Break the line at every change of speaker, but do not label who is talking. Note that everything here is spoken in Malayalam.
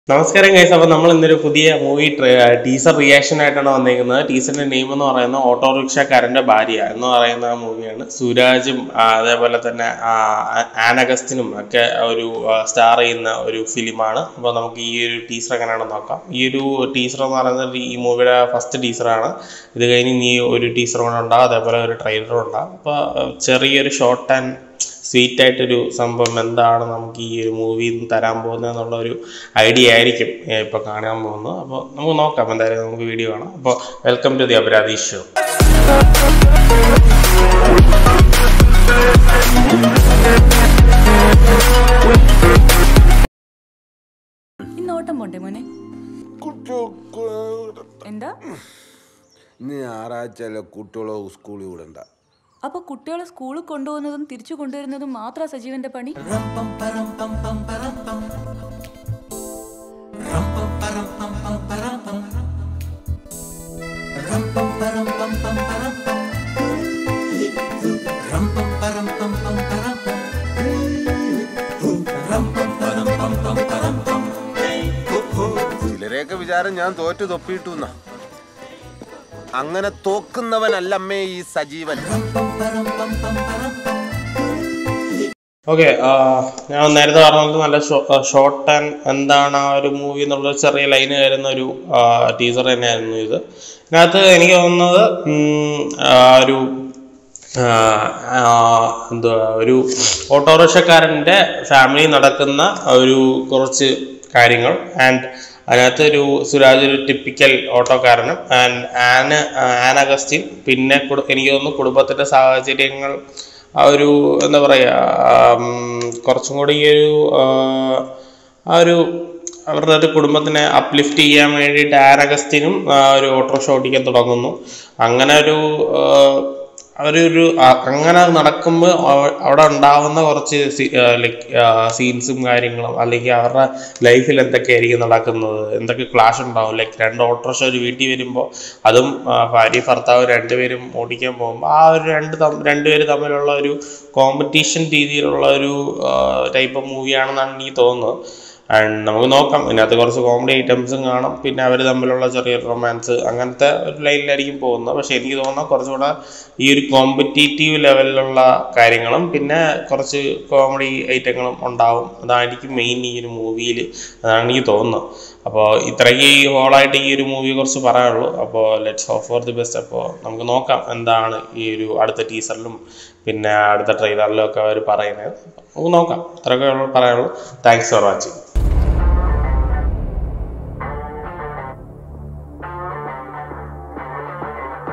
നമസ്കാരം ഗൈസ് അപ്പോൾ നമ്മൾ ഇന്നൊരു പുതിയ മൂവി ടീസർ റിയാക്ഷൻ ആയിട്ടാണ് വന്നിരിക്കുന്നത് ടീസറിന്റെ നെയിം എന്ന് പറയുന്നത് ഓട്ടോറിക്ഷക്കാരന്റെ ഭാര്യ എന്ന് പറയുന്ന മൂവിയാണ് സുരാജും ആ, അതേപോലെ തന്നെ ആ, ആനഗസ്റ്റിനും ഒക്കെ ഒരു സ്റ്റാർ ചെയ്യുന്ന ഒരു ഫിലിമാണ് അപ്പോൾ നമുക്ക് ഈ ഒരു ടീസർ എങ്ങനെയാണെന്ന് നോക്കാം ഈ ഒരു ടീസർ എന്ന് പറയുന്നത് ഈ മൂവിയുടെ ഫസ്റ്റ് ടീസറാണ് ഇത് കഴിഞ്ഞ് ഇനി ഒരു ടീസർ കൂടെ ഉണ്ടാവും അതേപോലെ ഒരു ട്രെയിലറും ഉണ്ടാവും അപ്പോൾ ചെറിയൊരു ഷോർട്ട് ആൻഡ് സ്വീറ്റ് ആയിട്ടൊരു സംഭവം എന്താണ് നമുക്ക് ഈ ഒരു മൂവിയിൽ നിന്ന് തരാൻ പോകുന്നത് എന്നുള്ള ഒരു ഐഡിയ ആയിരിക്കും ഇപ്പോൾ കാണാൻ പോകുന്നത് അപ്പോൾ നമുക്ക് നോക്കാം എന്തായാലും നമുക്ക് വീഡിയോ കാണാം അപ്പോൾ welcome to the Aparadhi show
ഇന്ന് ഓട്ടം പോണ്ടേ മോനെ എന്താ
ഇന്ന് ഞായറാഴ്ചയല്ല കുട്ടികളെ സ്കൂളിൽ വിടണ്ട
അപ്പൊ കുട്ടികളെ സ്കൂളിൽ കൊണ്ടുപോകുന്നതും തിരിച്ചു കൊണ്ടുവരുന്നതും മാത്രം സജീവന്റെ പണി
ചിലരെയൊക്കെ വിചാരം ഞാൻ തോറ്റു തൊപ്പിയിട്ടു എന്നാ അങ്ങനെ തോക്കുന്നവനല്ലമ്മേ ഈ സജീവൻ
ഓക്കെ ഞാൻ നേരത്തെ പറഞ്ഞത് നല്ല ഷോർട്ട് ആൻഡ് എന്താണ് ആ ഒരു മൂവി എന്നുള്ള ചെറിയ ലൈന് വരുന്ന ഒരു ടീസർ തന്നെയായിരുന്നു ഇത് ഇതിനകത്ത് എനിക്ക് തോന്നുന്നത് ഉം, ആ, ഒരു ആ, ആ, എന്തുവാ ഒരു ഓട്ടോറിക്ഷക്കാരൻ്റെ ഫാമിലി നടക്കുന്ന ഒരു കുറച്ച് കാര്യങ്ങൾ ആൻഡ് അതിനകത്ത് ഒരു സുരാജ് ഒരു ടിപ്പിക്കൽ ഓട്ടോക്കാരനും ആൻഡ് ആന ആന അഗസ്റ്റിൻ പിന്നെ കുടു- എനിക്ക് തോന്നുന്നു കുടുംബത്തിൻ്റെ സാഹചര്യങ്ങൾ ആ ഒരു എന്താ പറയുക കുറച്ചും കൂടി ഈ ഒരു ആ, ആ ഒരു അവരുടെ ഒരു കുടുംബത്തിനെ അപ്ലിഫ്റ്റ് ചെയ്യാൻ വേണ്ടിയിട്ട് ആനഗസ്റ്റിനും ഒരു ഓട്ടോറിക്ഷ ഓടിക്കാൻ തുടങ്ങുന്നു അങ്ങനെ ഒരു ആ, അവരൊരു ആ- അങ്ങനെ നടക്കുമ്പോൾ അവിടെ ഉണ്ടാവുന്ന കുറച്ച് ലൈക്ക് സീൻസും കാര്യങ്ങളും അല്ലെങ്കിൽ അവരുടെ ലൈഫിൽ എന്തൊക്കെയായിരിക്കും നടക്കുന്നത് എന്തൊക്കെ ക്ലാഷ് ഉണ്ടാവും ലൈക്ക് രണ്ട് ഓട്ടോറിക്ഷ ഒരു വീട്ടിൽ വരുമ്പോൾ അതും ആ, ഭാര്യ ഭർത്താവ് രണ്ടുപേരും ഓടിക്കാൻ പോകുമ്പോൾ ആ ഒരു രണ്ട് തം- രണ്ടുപേര് തമ്മിലുള്ള ഒരു കോമ്പറ്റീഷൻ രീതിയിലുള്ള ഒരു ടൈപ്പ് മൂവിയാണെന്നാണ് എനിക്ക് തോന്നുന്നത് ആൻഡ് നമുക്ക് നോക്കാം ഇതിനകത്ത് കുറച്ച് കോമഡി ഐറ്റംസും കാണും പിന്നെ അവർ തമ്മിലുള്ള ചെറിയൊരു റൊമാൻസ് അങ്ങനത്തെ ഒരു ലൈനിലായിരിക്കും പോകുന്നത് പക്ഷേ എനിക്ക് തോന്നുന്നത് കുറച്ചുകൂടെ ഈ ഒരു കോമ്പറ്റീറ്റീവ് ലെവലിലുള്ള കാര്യങ്ങളും പിന്നെ കുറച്ച് കോമഡി ഐറ്റങ്ങളും ഉണ്ടാവും അതായിരിക്കും മെയിൻ ഈ ഒരു മൂവിയിൽ അതാണ് എനിക്ക് തോന്നുന്നത് അപ്പോൾ ഇത്രയ്ക്ക് ഈ ഹോളായിട്ട് ഈ ഒരു മൂവിയെ കുറിച്ച് പറയാനുള്ളൂ അപ്പോൾ let's hope for the best അപ്പോൾ നമുക്ക് നോക്കാം എന്താണ് ഈ ഒരു അടുത്ത ടീസറിലും പിന്നെ അടുത്ത ട്രെയിലറിലും ഒക്കെ അവർ പറയുന്നത് നമുക്ക് നോക്കാം ഇത്രയൊക്കെ പറയാനുള്ളൂ താങ്ക്സ് ഫോർ വാച്ചിങ്